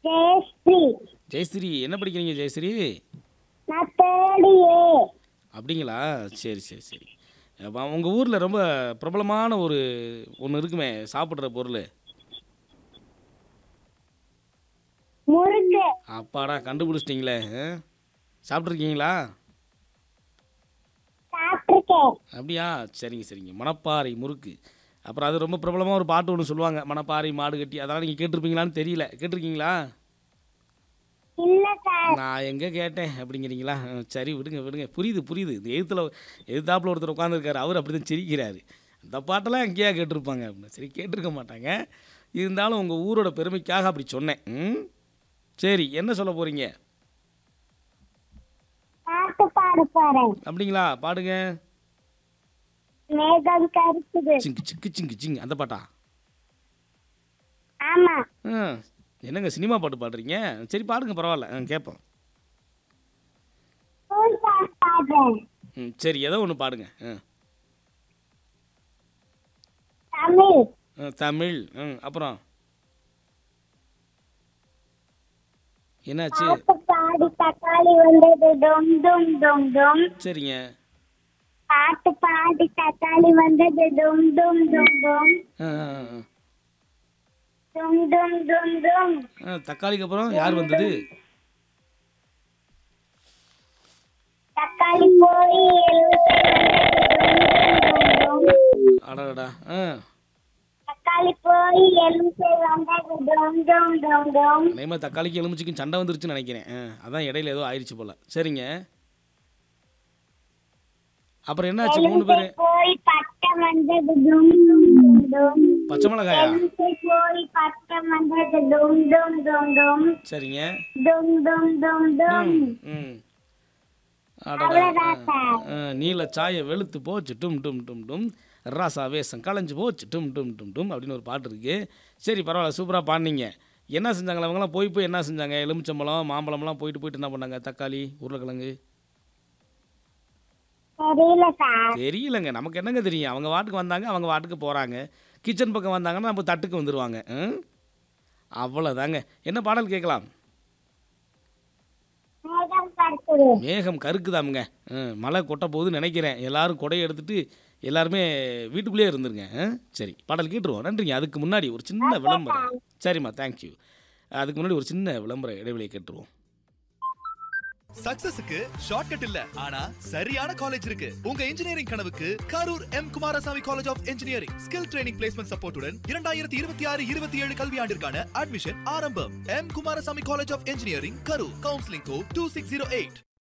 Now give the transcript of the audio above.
ஜெயஸ்ரீ ஜெயஸ்ரீ என்ன படிக்கிறீங்க ஜெயஸ்ரீ நான் தேர்ட் ஏ அப்படிங்களா சரி சரி சரி அப்போ உங்கள் ஊரில் ரொம்ப பிரபலமான ஒரு ஒன்று இருக்குமே சாப்பிட்ற பொருள் முறுக்கு அப்பாடா கண்டுபிடிச்சிட்டிங்களே ஆ? சாப்பிட்ருக்கீங்களா சாப்பிட்ருக்கேன் அப்படியா சரிங்க சரிங்க மணப்பாறை முறுக்கு அப்புறம் அது ரொம்ப பிரபலமாக ஒரு பாட்டு ஒன்று சொல்லுவாங்க மணப்பாறை மாடு கட்டி அதெல்லாம் நீங்கள் கேட்டிருப்பீங்களான்னு தெரியல கேட்டிருக்கீங்களா இல்ல சார் நான் எங்கே கேட்டேன் அப்படிங்கிறீங்களா ஆ, சரி விடுங்க விடுங்க புரியுது புரியுது இந்த எதிர்த்தில் எதிர்த்தாப்பில் ஒருத்தர் உட்காந்துருக்காரு அவர் அப்படி தான் சிரிக்கிறாரு அந்த பாட்டெல்லாம் எங்கேயா கேட்டிருப்பாங்க அப்படின்னு சரி கேட்டிருக்க மாட்டாங்க இருந்தாலும் உங்கள் ஊரோட பெருமைக்காக அப்படி சொன்னேன் ம் சரி என்ன சொல்ல போகிறீங்க பாட்டு பாட போறேன் அப்படிங்களா பாடுங்க மேகம் கருக்குது சிங்கு சிங்கு சிங்கு சிங்கு அந்த பாட்டா ஆமா ஆ என்னங்க சினிமா பாட்டு பாடுறீங்க சரி பாடுங்க பரவாயில்ல ஆ கேட்போம் ஸ்கூல் சாங் பாடுறேன் ம் சரி ஏதோ ஒன்று பாடுங்க ஆ தமிழ் ஆ, தமிழ் ம் அப்புறம் என்னாச்சு பாட்டு பாடி தக்காளி வந்தது டும் டும் டும் டும் சரிங்க பாட்டு பாடி தக்காளி வந்தது டும் டும் டும் டும் ஆ, ஆ, ஆ. டும் டும் டும் டும் ஆ, தக்காளிக்கு அப்புறம் யார் வந்தது தக்காளி போய் அடடா ஆ தக்காளி போய் எலுமிச்சை வந்தது டும் டும் டும் டும் அதே தக்காளிக்கு எலுமிச்சிக்கும் சண்டை வந்துருச்சுன்னு நினைக்கிறேன் ஆ அதான் இடையில ஏதோ ஆயிடுச்சு போல சரிங்க அப்புறம் என்னாச்சு மூணு எலுமிச்சை பேர் போய் பட்டை வந்தது டும் டும் டும் டும் பச்சை மிளகாயா எலுமிச்சை போய் பட்டை வந்தது டும் டும் டும் டும் சரிங்க டும் டும் டும் டும் ம் அடடா அவ்வளவுதான் சார் ஆ, நீல சாய வெளுத்து போச்சு டும் டும் டும் டும் ராசா வேஷம் களைஞ்சு போச்சு டும் டும் டும் டும் அப்படின்னு ஒரு பாட்டு இருக்கு சரி பரவாயில்ல சூப்பராக பாடினீங்க என்ன செஞ்சாங்களா அவங்களாம் போய் போய் என்ன செஞ்சாங்க எலுமிச்சம்பழம் மாம்பழம்லாம் போயிட்டு போயிட்டு என்ன பண்ணாங்க தக்காளி உருளைக்கிழங்கு தெரியல சார் தெரியலங்க நமக்கு என்னங்க தெரியும் அவங்க வாட்டுக்கு வந்தாங்க அவங்க வாட்டுக்கு போகிறாங்க கிச்சன் பக்கம் வந்தாங்கன்னா நம்ம தட்டுக்கு வந்துடுவாங்க ம்? அவ்வளோதாங்க என்ன பாடல் கேட்கலாம் மேகம் கருக்குது மேகம் கருக்குதாமுங்க ம், மழை கொட்ட போகுதுன்னு நினைக்கிறேன் எல்லாரும் கொடையை எடுத்துட்டு எல்லாருமே வீட்டுக்குள்ளேயே இருந்துருங்க ஆ? சரி பாடல் கேட்டுருவோம் நன்றிங்க அதுக்கு முன்னாடி ஒரு சின்ன விளம்பரம் சரிம்மா தேங்க்யூ அதுக்கு முன்னாடி ஒரு சின்ன விளம்பர இடைவெளியை கேட்டுருவோம் சக்சஸுக்கு ஷார்ட்கட் இல்ல ஆனா சரியான காலேஜ் இருக்கு உங்க இன்ஜினியரிங் கனவுக்கு Karur M Kumarasamy college of engineering skill training placement சப்போர்ட்டுடன் இரண்டாயிரத்தி இருபத்தி ஆறு இருபத்தி ஏழு கல்வியாண்டிற்கான அட்மிஷன் ஆரம்பம் M Kumarasamy college of engineering Karur counselling code two six zero eight